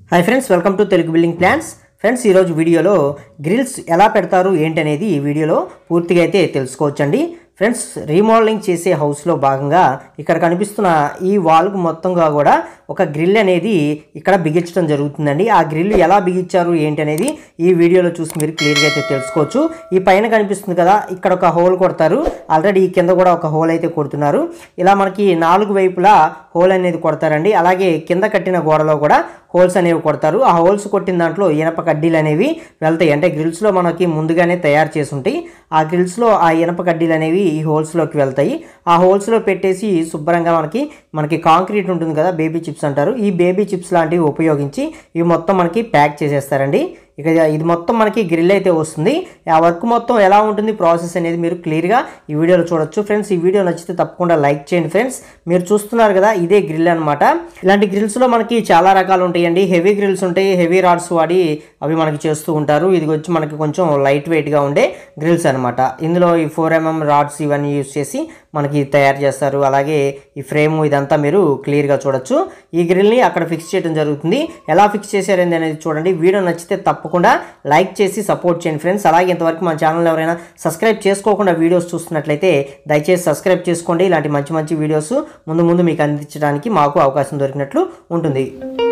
hi friends welcome to Telugu building plans friends ఈరోజు వీడియోలో grills ఎలా పెడతారు ఏంటనేది ఈ వీడియోలో పూర్తిగా అయితే తెలుసుకోవచ్చండి ఫ్రెండ్స్ రీమోడలింగ్ చేసే హౌస్లో భాగంగా ఇక్కడ కనిపిస్తున్న ఈ వాల్కు మొత్తంగా కూడా ఒక గ్రిల్ అనేది ఇక్కడ బిగించడం జరుగుతుందండి ఆ గ్రిల్ ఎలా బిగించారు ఏంటి అనేది ఈ వీడియోలో చూసి మీరు క్లియర్గా అయితే తెలుసుకోవచ్చు ఈ పైన కనిపిస్తుంది కదా ఇక్కడ ఒక హోల్ కొడతారు ఆల్రెడీ ఈ కింద కూడా ఒక హోల్ అయితే కొడుతున్నారు ఇలా మనకి నాలుగు వైపులా హోల్ అనేది కొడతారండి అలాగే కింద కట్టిన గోడలో కూడా హోల్స్ అనేవి కొడతారు ఆ హోల్స్ కొట్టిన దాంట్లో ఇనప కడ్డీలు అనేవి వెళ్తాయి అంటే గ్రిల్స్లో మనకి ముందుగానే తయారు చేసి ఉంటాయి ఆ గ్రిల్స్లో ఆ ఇనప కడ్డీలు అనేవి ఈ హోల్స్లోకి వెళ్తాయి ఆ హోల్స్లో పెట్టేసి శుభ్రంగా మనకి మనకి కాంక్రీట్ ఉంటుంది కదా బేబీ చిప్స్ అంటారు ఈ బేబీ చిప్స్ లాంటివి ఉపయోగించి ఇవి మొత్తం మనకి ప్యాక్ చేసేస్తారండి ఇక ఇది మొత్తం మనకి గ్రిల్ అయితే వస్తుంది ఆ వర్క్ మొత్తం ఎలా ఉంటుంది ప్రాసెస్ అనేది మీరు క్లియర్గా ఈ వీడియోలో చూడొచ్చు ఫ్రెండ్స్ ఈ వీడియో నచ్చితే తప్పకుండా లైక్ చేయండి ఫ్రెండ్స్ మీరు చూస్తున్నారు కదా ఇదే గ్రిల్ అనమాట ఇలాంటి గ్రిల్స్లో మనకి చాలా రకాలు ఉంటాయండి హెవీ గ్రిల్స్ ఉంటాయి హెవీ రాడ్స్ వాడి అవి మనకి చేస్తూ ఉంటారు ఇది వచ్చి మనకి కొంచెం లైట్ వెయిట్గా ఉండే గ్రిల్స్ అనమాట ఇందులో ఈ ఫోర్ ఎంఎం రాడ్స్ ఇవన్నీ యూస్ చేసి మనకి తయారు చేస్తారు అలాగే ఈ ఫ్రేమ్ ఇదంతా మీరు క్లియర్గా చూడొచ్చు ఈ గ్రిల్ని అక్కడ ఫిక్స్ చేయడం జరుగుతుంది ఎలా ఫిక్స్ చేశారండి అనేది చూడండి వీడియో నచ్చితే తప్పకుండా లైక్ చేసి సపోర్ట్ చేయండి ఫ్రెండ్స్ అలాగే ఇంతవరకు మన ఛానల్ ఎవరైనా సబ్స్క్రైబ్ చేసుకోకుండా వీడియోస్ చూస్తున్నట్లయితే దయచేసి సబ్స్క్రైబ్ చేసుకోండి ఇలాంటి మంచి మంచి వీడియోస్ ముందు ముందు మీకు అందించడానికి మాకు అవకాశం దొరికినట్లు ఉంటుంది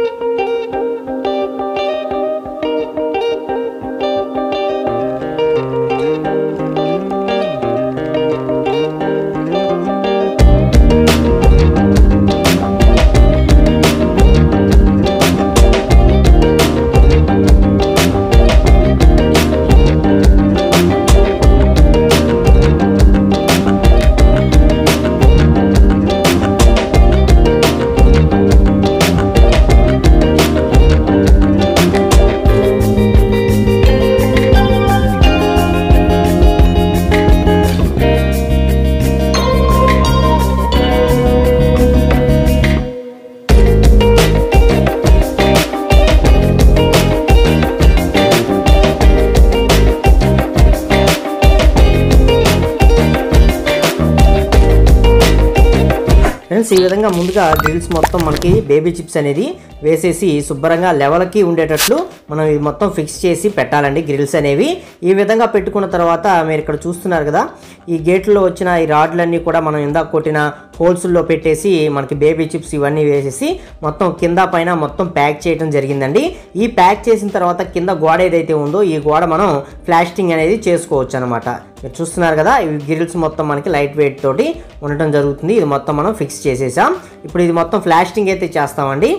ఫ్రెండ్స్ ఈ విధంగా ముందుగా గ్రిల్స్ మొత్తం మనకి బేబీ చిప్స్ అనేది వేసేసి శుభ్రంగా లెవెల్కి ఉండేటట్లు మనం ఇది మొత్తం ఫిక్స్ చేసి పెట్టాలండి గ్రిల్స్ అనేవి ఈ విధంగా పెట్టుకున్న తర్వాత మీరు ఇక్కడ చూస్తున్నారు కదా ఈ గేట్లో వచ్చిన ఈ రాడ్లన్నీ కూడా మనం ఇందాక కొట్టిన హోల్స్లో పెట్టేసి మనకి బేబీ చిప్స్ ఇవన్నీ వేసేసి మొత్తం కింద పైన మొత్తం ప్యాక్ చేయడం జరిగిందండి ఈ ప్యాక్ చేసిన తర్వాత కింద గోడ ఏదైతే ఉందో ఈ గోడ మనం ప్లాస్టింగ్ అనేది చేసుకోవచ్చు అనమాట మీరు చూస్తున్నారు కదా ఈ గ్రిల్స్ మొత్తం మనకి లైట్ వెయిట్ తోటి ఉండటం జరుగుతుంది ఇది మొత్తం మనం ఫిక్స్ చేసేసాం ఇప్పుడు ఇది మొత్తం ప్లాస్టింగ్ అయితే చేస్తామండి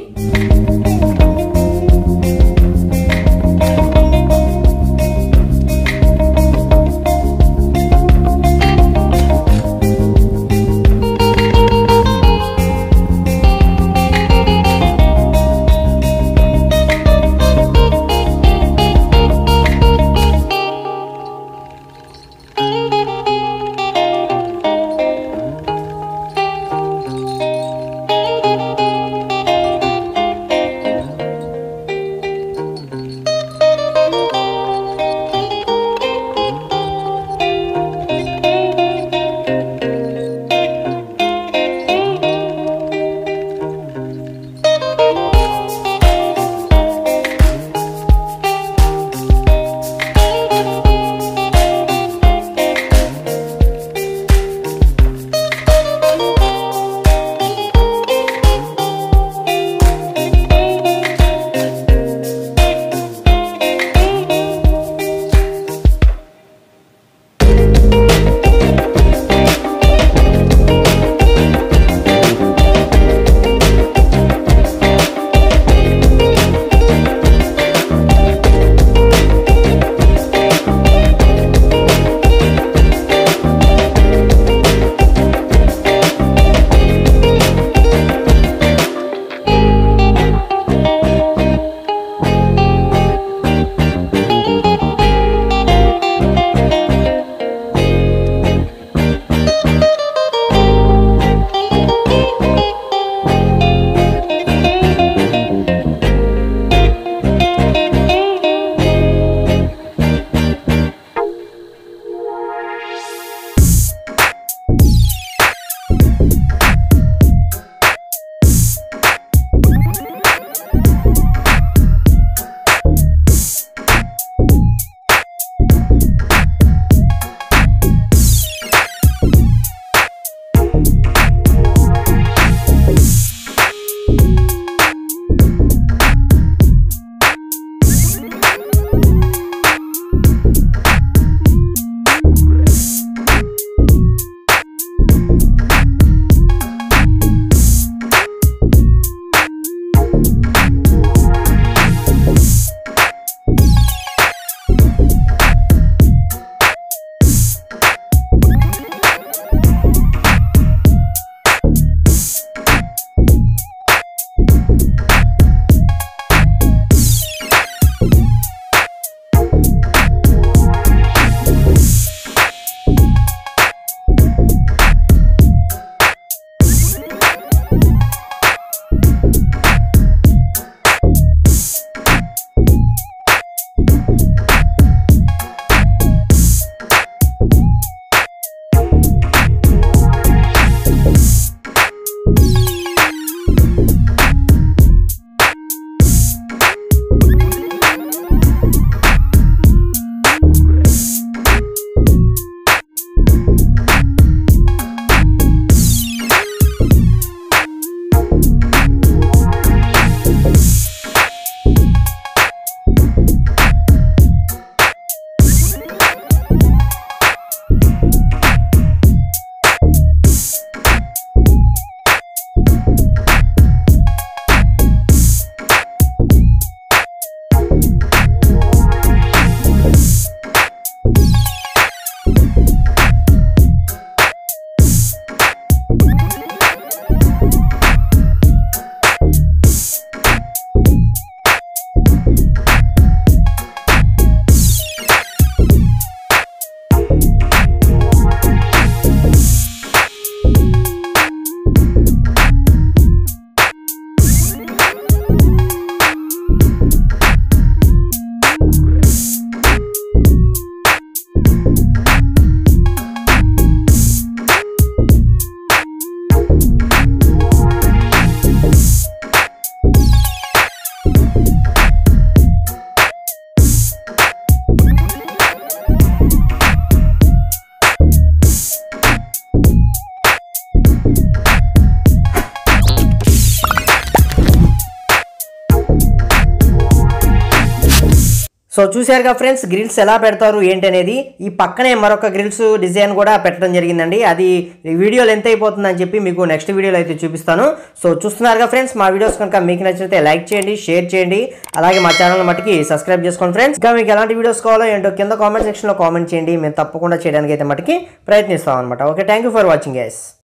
సో చూశారుగా ఫ్రెండ్స్ గ్రిల్స్ ఎలా పెడతారు ఏంటి అనేది ఈ పక్కనే మరొక గ్రిల్స్ డిజైన్ కూడా పెట్టడం జరిగిందండి అది ఈ వీడియో లెంత్ అయిపోతుందని చెప్పి మీకు నెక్స్ట్ వీడియోలో అయితే చూపిస్తాను సో చూస్తున్నారుగా ఫ్రెండ్స్ మా వీడియోస్ కనుక మీకు నచ్చితే లైక్ చేయండి షేర్ చేయండి అలాగే మా ఛానల్ మట్టుకి సబ్స్క్రైబ్ చేసుకోండి ఫ్రెండ్స్ ఇంకా మీకు ఎలాంటి వీడియోస్ కావాలో ఏంటో కింద కామెంట్ సెక్షన్లో కామెంట్ చేయండి మేము తప్పకుండా చేయడానికి అయితే మట్టుకి ప్రయత్నిస్తాం అనమాట okay thank you for watching guys